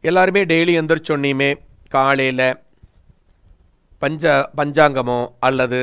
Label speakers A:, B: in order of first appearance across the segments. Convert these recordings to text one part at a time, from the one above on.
A: எல்லாருமே டெய்லி எந்திரிச்சொன்னையுமே காலையில் பஞ்ச பஞ்சாங்கமோ அல்லது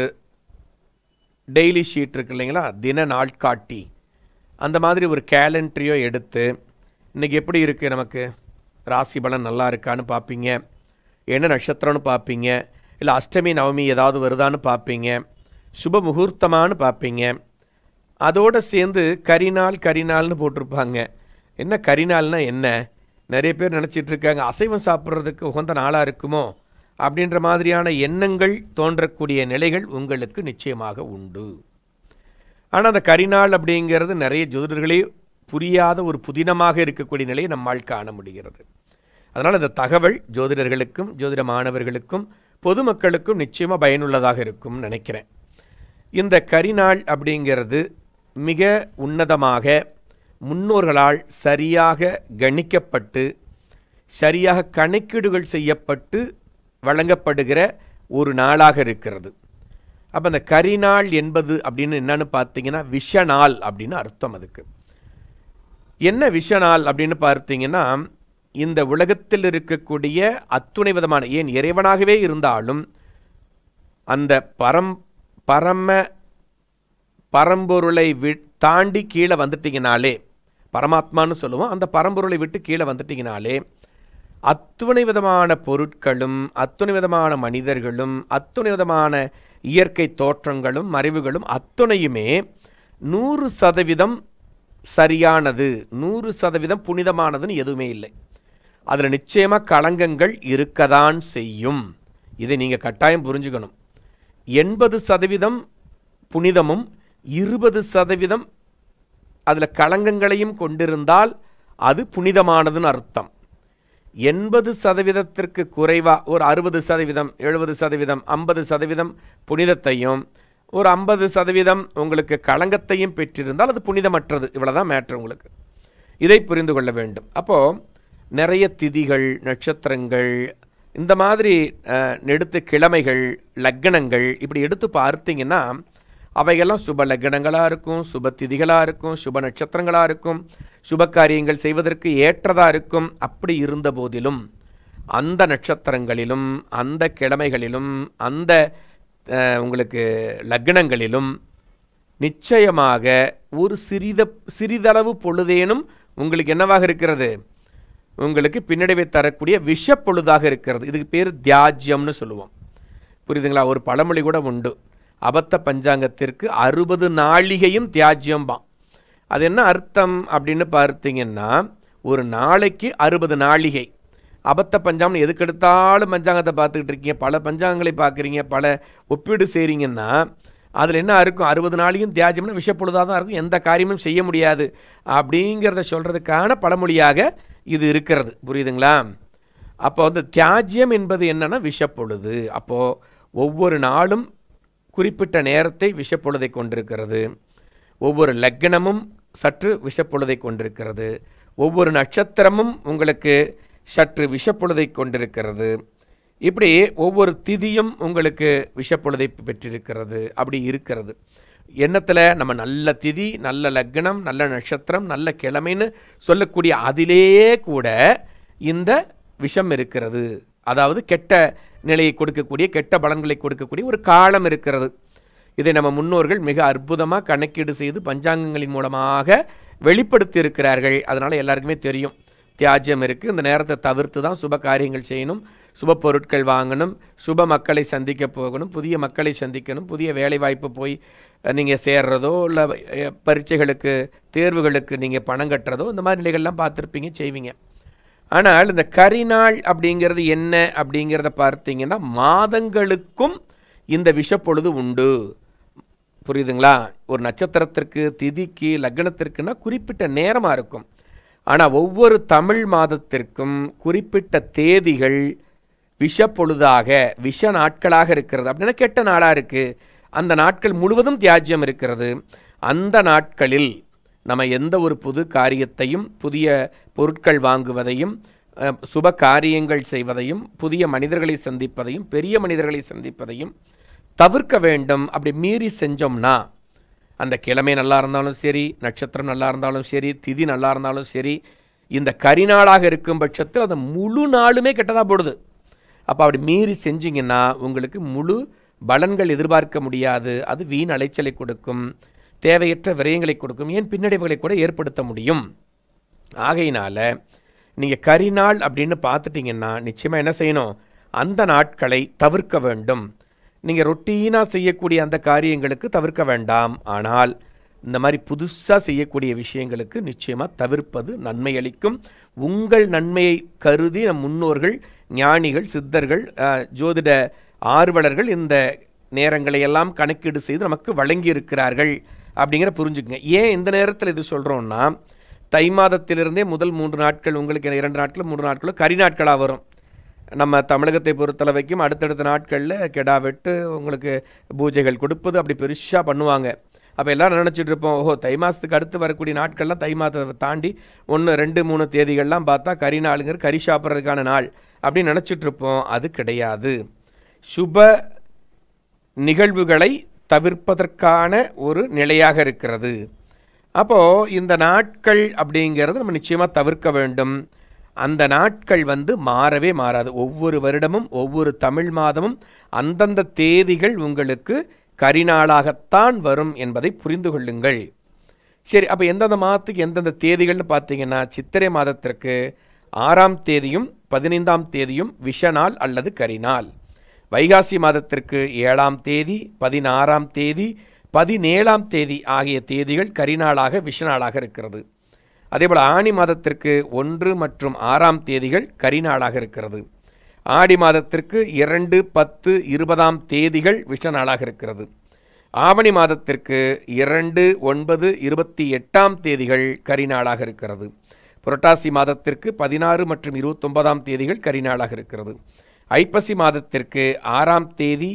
A: டெய்லி ஷீட் இருக்கு இல்லைங்களா தின நாட்காட்டி அந்த மாதிரி ஒரு கேலண்டரியோ எடுத்து இன்றைக்கி எப்படி இருக்குது நமக்கு ராசி பலன் நல்லா இருக்கான்னு பார்ப்பீங்க என்ன நட்சத்திரம்னு பார்ப்பீங்க இல்லை அஷ்டமி நவமி ஏதாவது வருதான்னு பார்ப்பீங்க சுப முகூர்த்தமானு பார்ப்பீங்க அதோடு சேர்ந்து கரிநாள் கரிநாள்னு போட்டிருப்பாங்க என்ன கரிநாள்னா என்ன நிறைய பேர் நினச்சிட்டு இருக்காங்க அசைவம் சாப்பிட்றதுக்கு உகந்த நாளாக இருக்குமோ அப்படின்ற மாதிரியான எண்ணங்கள் தோன்றக்கூடிய நிலைகள் உங்களுக்கு நிச்சயமாக உண்டு ஆனால் அந்த கரிநாள் அப்படிங்கிறது நிறைய ஜோதிடர்களே புரியாத ஒரு புதினமாக இருக்கக்கூடிய நிலையை நம்மால் காண முடிகிறது அதனால் இந்த தகவல் ஜோதிடர்களுக்கும் ஜோதிட மாணவர்களுக்கும் பொதுமக்களுக்கும் நிச்சயமாக பயனுள்ளதாக இருக்கும்னு நினைக்கிறேன் இந்த கரிநாள் அப்படிங்கிறது மிக உன்னதமாக முன்னோர்களால் சரியாக கணிக்கப்பட்டு சரியாக கணக்கீடுகள் செய்யப்பட்டு வழங்கப்படுகிற ஒரு நாளாக இருக்கிறது அப்போ அந்த கரிநாள் என்பது அப்படின்னு என்னன்னு பார்த்தீங்கன்னா விஷநாள் அப்படின்னு அர்த்தம் அதுக்கு என்ன விஷநாள் அப்படின்னு பார்த்தீங்கன்னா இந்த உலகத்தில் இருக்கக்கூடிய அத்துணை விதமான ஏன் இறைவனாகவே இருந்தாலும் அந்த பரம் பரம பரம்பொருளை வி தாண்டி கீழே வந்துட்டீங்கனாலே பரமாத்மான்னு சொல்லுவோம் அந்த பரம்பொருளை விட்டு கீழே வந்துட்டீங்கனாலே அத்துணை விதமான பொருட்களும் அத்துணை விதமான மனிதர்களும் அத்துணை விதமான இயற்கை தோற்றங்களும் மறைவுகளும் அத்துணையுமே நூறு சதவீதம் சரியானது நூறு சதவீதம் புனிதமானதுன்னு எதுவுமே இல்லை அதில் நிச்சயமாக களங்கங்கள் இருக்கதான் செய்யும் இதை நீங்கள் கட்டாயம் புரிஞ்சுக்கணும் எண்பது சதவீதம் புனிதமும் இருபது சதவீதம் அதில் களங்கங்களையும் கொண்டிருந்தால் அது புனிதமானதுன்னு அர்த்தம் எண்பது சதவீதத்திற்கு குறைவாக ஒரு அறுபது சதவீதம் எழுபது சதவீதம் ஐம்பது சதவீதம் புனிதத்தையும் ஒரு ஐம்பது சதவீதம் உங்களுக்கு களங்கத்தையும் பெற்றிருந்தால் அது புனிதமற்றது இவ்வளோதான் மேட்ரு உங்களுக்கு இதை புரிந்து கொள்ள வேண்டும் அப்போது நிறைய திதிகள் நட்சத்திரங்கள் இந்த மாதிரி அஹ், எடுத்து கிழமைகள் லக்கணங்கள் இப்படி எடுத்து பார்த்தீங்கன்னா அவைகள்லாம் சுப லக்கணங்களாக இருக்கும் சுப திதிகளாக இருக்கும் சுப நட்சத்திரங்களாக இருக்கும் சுப காரியங்கள் செய்வதற்கு ஏற்றதாக இருக்கும் அப்படி இருந்த போதிலும் அந்த நட்சத்திரங்களிலும் அந்த கிழமைகளிலும் அந்த அஹ், உங்களுக்கு லக்னங்களிலும் நிச்சயமாக ஒரு சிறித சிறிதளவு பொழுதேனும் உங்களுக்கு என்னவாக இருக்கிறது உங்களுக்கு பின்னடைவை தரக்கூடிய விஷப்பொழுதாக இருக்கிறது இதுக்கு பேர் தியாஜ்யம்னு சொல்லுவோம் புரியுதுங்களா ஒரு பழமொழி கூட உண்டு அபத்த பஞ்சாங்கத்திற்கு அறுபது நாழிகையும் தியாஜ்யம்பாம் அது என்ன அர்த்தம் அப்படின்னு பார்த்தீங்கன்னா ஒரு நாளைக்கு அறுபது நாழிகை அபத்த பஞ்சாங்கம் எதுக்கு எடுத்தாலும் பஞ்சாங்கத்தை பார்த்துக்கிட்டு இருக்கீங்க பல பஞ்சாங்கங்களை பார்க்குறீங்க பல ஒப்பீடு செய்கிறீங்கன்னா அதில் என்ன இருக்கும் அறுபது நாளையும் தியாஜம்னா விஷப்பொழுதாக தான் இருக்கும் எந்த காரியமும் செய்ய முடியாது அப்படிங்கிறத சொல்கிறதுக்கான பழமொழியாக இது இருக்கிறது புரியுதுங்களா அப்போ வந்து தியாஜ்யம் என்பது என்னன்னா விஷப்பொழுது அப்போது ஒவ்வொரு நாளும் குறிப்பிட்ட நேரத்தை விஷப்பொழுதை கொண்டிருக்கிறது ஒவ்வொரு லக்னமும் சற்று விஷப்பொழுதை கொண்டிருக்கிறது ஒவ்வொரு நட்சத்திரமும் உங்களுக்கு சற்று விஷப்பொழுதை கொண்டிருக்கிறது இப்படி ஒவ்வொரு திதியும் உங்களுக்கு விஷப்பொழுதை பெற்றிருக்கிறது அப்படி இருக்கிறது எண்ணத்தில் நம்ம நல்ல திதி நல்ல லக்னம் நல்ல நட்சத்திரம் நல்ல கிழமைன்னு சொல்லக்கூடிய அதிலேயே கூட இந்த விஷம் இருக்கிறது அதாவது கெட்ட நிலையை கொடுக்கக்கூடிய கெட்ட பலன்களை கொடுக்கக்கூடிய ஒரு காலம் இருக்கிறது இதை நம்ம முன்னோர்கள் மிக அற்புதமாக கணக்கீடு செய்து பஞ்சாங்கங்களின் மூலமாக வெளிப்படுத்தி இருக்கிறார்கள் அதனால் எல்லாருக்குமே தெரியும் தியாஜ்யம் இருக்குது இந்த நேரத்தை தவிர்த்து தான் சுப காரியங்கள் செய்யணும் சுப பொருட்கள் வாங்கணும் சுப மக்களை சந்திக்க போகணும் புதிய மக்களை சந்திக்கணும் புதிய வேலை வாய்ப்பு போய் நீங்கள் சேர்றதோ இல்லை பரீட்சைகளுக்கு தேர்வுகளுக்கு நீங்கள் பணம் கட்டுறதோ இந்த மாதிரி நிலைகள்லாம் பார்த்துருப்பீங்க செய்வீங்க ஆனால் இந்த கரிநாள் அப்படிங்கிறது என்ன அப்படிங்கிறத பார்த்தீங்கன்னா மாதங்களுக்கும் இந்த விஷப்பொழுது உண்டு புரியுதுங்களா ஒரு நட்சத்திரத்திற்கு திதிக்கு லக்னத்திற்குன்னா குறிப்பிட்ட நேரமாக இருக்கும் ஆனால் ஒவ்வொரு தமிழ் மாதத்திற்கும் குறிப்பிட்ட தேதிகள் விஷப்பொழுதாக விஷ நாட்களாக இருக்கிறது அப்படின்னா கெட்ட நாளாக இருக்குது அந்த நாட்கள் முழுவதும் தியாஜ்யம் இருக்கிறது அந்த நாட்களில் நம்ம எந்த ஒரு புது காரியத்தையும் புதிய பொருட்கள் வாங்குவதையும் அஹ், சுப காரியங்கள் செய்வதையும் புதிய மனிதர்களை சந்திப்பதையும் பெரிய மனிதர்களை சந்திப்பதையும் தவிர்க்க வேண்டும் அப்படி மீறி செஞ்சோம்னா அந்த கிழமை நல்லா இருந்தாலும் சரி நட்சத்திரம் நல்லா இருந்தாலும் சரி திதி நல்லா இருந்தாலும் சரி இந்த கரிநாளாக இருக்கும் பட்சத்தில் அந்த முழு நாளுமே கெட்டதாக போடுது அப்போ அப்படி மீறி செஞ்சீங்கன்னா உங்களுக்கு முழு பலன்கள் எதிர்பார்க்க முடியாது அது வீண் அலைச்சலை கொடுக்கும் தேவையற்ற விரயங்களை கொடுக்கும் ஏன் பின்னடைவுகளை கூட ஏற்படுத்த முடியும் ஆகையினால நீங்கள் கரிநாள் அப்படின்னு பார்த்துட்டிங்கன்னா நிச்சயமாக என்ன செய்யணும் அந்த நாட்களை தவிர்க்க வேண்டும் நீங்கள் ரொட்டீனாக செய்யக்கூடிய அந்த காரியங்களுக்கு தவிர்க்க வேண்டாம் ஆனால் இந்த மாதிரி புதுசாக செய்யக்கூடிய விஷயங்களுக்கு நிச்சயமாக தவிர்ப்பது நன்மை அளிக்கும் உங்கள் நன்மையை கருதி நம் முன்னோர்கள் ஞானிகள் சித்தர்கள் அஹ், ஜோதிட ஆர்வலர்கள் இந்த நேரங்களை எல்லாம் கணக்கீடு செய்து நமக்கு வழங்கி இருக்கிறார்கள் அப்படிங்கிற புரிஞ்சுக்குங்க ஏன் இந்த நேரத்தில் இது சொல்கிறோன்னா தை மாதத்திலிருந்தே முதல் மூன்று நாட்கள் உங்களுக்கு இரண்டு நாட்கள் மூன்று நாட்களும் கரி நாட்களாக வரும் நம்ம தமிழகத்தை பொறுத்தளவைக்கும் அடுத்தடுத்த நாட்களில் கெடா வெட்டு உங்களுக்கு பூஜைகள் கொடுப்பது அப்படி பெருசாக பண்ணுவாங்க அப்போ எல்லாரும் நினச்சிட்டு இருப்போம் ஓஹோ தை மாதத்துக்கு அடுத்து வரக்கூடிய நாட்கள்லாம் தை மாதத்தை தாண்டி ஒன்று ரெண்டு மூணு தேதிகள்லாம் பார்த்தா கறி நாளுங்கிற கறி சாப்பிட்றதுக்கான நாள் அப்படின்னு நினச்சிட்டு இருப்போம் அது கிடையாது சுப நிகழ்வுகளை தவிர்ப்பதற்கான ஒரு நிலையாக இருக்கிறது அப்போது இந்த நாட்கள் அப்படிங்கிறது நம்ம நிச்சயமாக தவிர்க்க வேண்டும் அந்த நாட்கள் வந்து மாறவே மாறாது ஒவ்வொரு வருடமும் ஒவ்வொரு தமிழ் மாதமும் அந்தந்த தேதிகள் உங்களுக்கு கரிநாளாகத்தான் வரும் என்பதை புரிந்து கொள்ளுங்கள் சரி அப்போ எந்தெந்த மாதத்துக்கு எந்தெந்த தேதிகள்னு பார்த்தீங்கன்னா சித்திரை மாதத்திற்கு ஆறாம் தேதியும் பதினைந்தாம் தேதியும் விஷநாள் அல்லது கரிநாள் வைகாசி மாதத்திற்கு ஏழாம் தேதி பதினாறாம் தேதி பதினேழாம் தேதி ஆகிய தேதிகள் கரிநாளாக விஷநாளாக இருக்கிறது அதேபோல் ஆணி மாதத்திற்கு ஒன்று மற்றும் ஆறாம் தேதிகள் கரிநாளாக இருக்கிறது ஆடி மாதத்திற்கு இரண்டு பத்து இருபதாம் தேதிகள் விஷநாளாக இருக்கிறது ஆவணி மாதத்திற்கு இரண்டு ஒன்பது இருபத்தி எட்டாம் தேதிகள் கரிநாளாக இருக்கிறது புரட்டாசி மாதத்திற்கு பதினாறு மற்றும் இருபத்தொன்பதாம் தேதிகள் கரிநாளாக இருக்கிறது ஐப்பசி மாதத்திற்கு ஆறாம் தேதி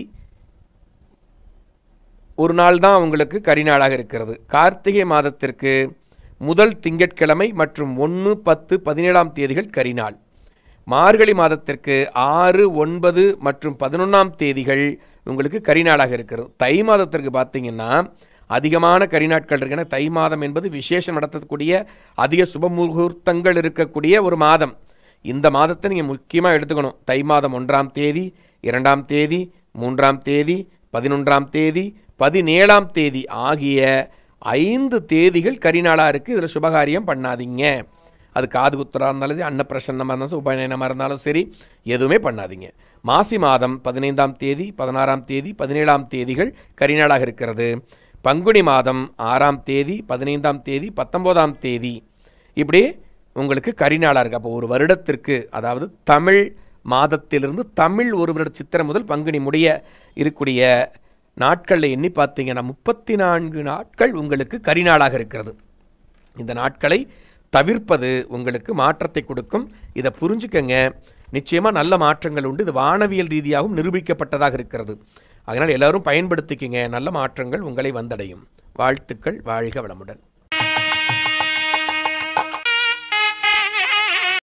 A: ஒரு நாள் தான் உங்களுக்கு கரிநாளாக இருக்கிறது கார்த்திகை மாதத்திற்கு முதல் திங்கட்கிழமை மற்றும் ஒன்று பத்து பதினேழாம் தேதிகள் கரிநாள் மார்கழி மாதத்திற்கு ஆறு ஒன்பது மற்றும் பதினொன்றாம் தேதிகள் உங்களுக்கு கரிநாளாக இருக்கிறது தை மாதத்திற்கு பார்த்தீங்கன்னா அதிகமான கரிநாட்கள் இருக்கு ஏன்னா தை மாதம் என்பது விசேஷம் நடத்தக்கூடிய அதிக சுப முகூர்த்தங்கள் இருக்கக்கூடிய ஒரு மாதம் இந்த மாதத்தை நீங்கள் முக்கியமாக எடுத்துக்கணும் தை மாதம் ஒன்றாம் தேதி இரண்டாம் தேதி மூன்றாம் தேதி பதினொன்றாம் தேதி பதினேழாம் தேதி ஆகிய ஐந்து தேதிகள் கரிநாளாக இருக்குது இதில் சுபகாரியம் பண்ணாதீங்க அது காது குத்துறா இருந்தாலும் சரி அன்னப்பிரசன்னமாக இருந்தாலும் சரி உபநயனமாக இருந்தாலும் சரி எதுவுமே பண்ணாதீங்க மாசி மாதம் பதினைந்தாம் தேதி பதினாறாம் தேதி பதினேழாம் தேதிகள் கரிநாளாக இருக்கிறது பங்குனி மாதம் ஆறாம் தேதி பதினைந்தாம் தேதி பத்தொம்போதாம் தேதி இப்படி உங்களுக்கு கரிநாளாக இருக்குது அப்போ ஒரு வருடத்திற்கு அதாவது தமிழ் மாதத்திலிருந்து தமிழ் ஒரு வருட சித்திரை முதல் பங்குனி முடிய இருக்கக்கூடிய நாட்களில் எண்ணி பார்த்தீங்கன்னா முப்பத்தி நான்கு நாட்கள் உங்களுக்கு கரிநாளாக இருக்கிறது இந்த நாட்களை தவிர்ப்பது உங்களுக்கு மாற்றத்தை கொடுக்கும் இதை புரிஞ்சுக்கங்க நிச்சயமாக நல்ல மாற்றங்கள் உண்டு இது வானவியல் ரீதியாகவும் நிரூபிக்கப்பட்டதாக இருக்கிறது அதனால் எல்லாரும் பயன்படுத்திக்கங்க நல்ல மாற்றங்கள் உங்களை வந்தடையும் வாழ்த்துக்கள் வாழ்க வளமுடன்